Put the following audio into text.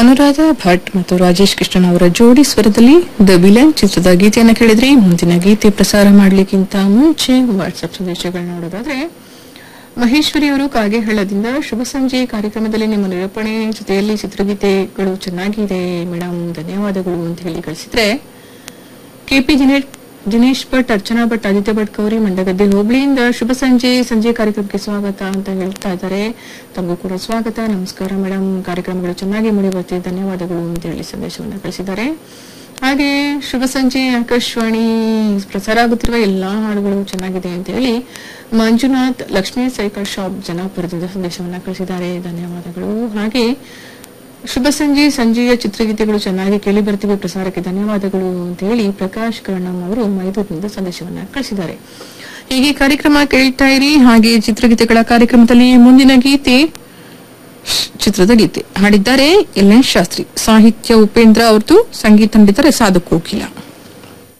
ಅನುರಾಧ ಭಟ್ ಮತ್ತು ರಾಜೇಶ್ ಕೃಷ್ಣನ್ ಅವರ ಜೋಡಿ ಸ್ವರದಲ್ಲಿ ದ ವಿಲನ್ ಚಿತ್ರದ ಗೀತೆಯನ್ನು ಕೇಳಿದ್ರೆ ಮುಂದಿನ ಗೀತೆ ಪ್ರಸಾರ ಮಾಡಲಿಕ್ಕಿಂತ ಮುಂಚೆ ವಾಟ್ಸ್ಆಪ್ ಸಂದೇಶಗಳು ನೋಡೋದಾದ್ರೆ ಮಹೇಶ್ವರಿ ಅವರು ಕಾಗೆಹಳ್ಳದಿಂದ ಶುಭ ಸಂಜೆ ಕಾರ್ಯಕ್ರಮದಲ್ಲಿ ನಿಮ್ಮ ನಿರೂಪಣೆ ಜೊತೆಯಲ್ಲಿ ಚಿತ್ರಗೀತೆಗಳು ಚೆನ್ನಾಗಿದೆ ಮೇಡಮ್ ಧನ್ಯವಾದಗಳು ಅಂತ ಹೇಳಿ ಕಳಿಸಿದ್ರೆ ಕೆಪಿ ದಿನೇಶ್ ದಿನೇಶ್ ಭಟ್ ಅರ್ಚನಾ ಭಟ್ ಆದಿತ್ಯ ಭಟ್ ಗೌರಿ ಮಂಡಗದ್ದೆ ಹೋಬಳಿಯಿಂದ ಶುಭ ಸಂಜೆ ಸಂಜೆ ಕಾರ್ಯಕ್ರಮಕ್ಕೆ ಸ್ವಾಗತ ಅಂತ ಹೇಳ್ತಾ ಇದ್ದಾರೆ ತಮಗೂ ಕೂಡ ಸ್ವಾಗತ ನಮಸ್ಕಾರ ಮೇಡಮ್ ಕಾರ್ಯಕ್ರಮಗಳು ಚೆನ್ನಾಗಿ ಮೂಡಿ ಬರ್ತಿದೆ ಧನ್ಯವಾದಗಳು ಅಂತ ಹೇಳಿ ಸಂದೇಶವನ್ನು ಕಳಿಸಿದ್ದಾರೆ ಹಾಗೆ ಶುಭ ಸಂಜೆ ಆಕಾಶವಾಣಿ ಪ್ರಸಾರ ಆಗುತ್ತಿರುವ ಎಲ್ಲಾ ಹಾಡುಗಳು ಚೆನ್ನಾಗಿದೆ ಅಂತ ಹೇಳಿ ಮಂಜುನಾಥ್ ಲಕ್ಷ್ಮೀ ಸೈಕಲ್ ಶಾಪ್ ಜನಾಪುರದಿಂದ ಸಂದೇಶವನ್ನ ಕಳಿಸಿದ್ದಾರೆ ಧನ್ಯವಾದಗಳು ಹಾಗೆ ಶುಭ ಸಂಜೆ ಸಂಜೆಯ ಚಿತ್ರಗೀತೆಗಳು ಚೆನ್ನಾಗಿ ಕೇಳಿ ಬರ್ತಿವೆ ಪ್ರಸಾರಕ್ಕೆ ಧನ್ಯವಾದಗಳು ಅಂತ ಹೇಳಿ ಪ್ರಕಾಶ್ ಕರ್ಣಂ ಅವರು ಮೈದೂರಿನಿಂದ ಸಂದೇಶವನ್ನ ಕಳಿಸಿದ್ದಾರೆ ಹೀಗೆ ಕಾರ್ಯಕ್ರಮ ಕೇಳ್ತಾ ಇರಿ ಹಾಗೆ ಚಿತ್ರಗೀತೆಗಳ ಕಾರ್ಯಕ್ರಮದಲ್ಲಿ ಮುಂದಿನ ಗೀತೆ ಶ್- ಚಿತ್ರದ ಗೀತೆ ಹಾಡಿದ್ದಾರೆ ಎಲ್ ಎನ್ ಶಾಸ್ತ್ರಿ ಸಾಹಿತ್ಯ ಉಪೇಂದ್ರ ಅವ್ರದ್ದು ಸಂಗೀತ ನೀಡಿದ್ದಾರೆ ಸಾಧು ಕೋಕಿಲ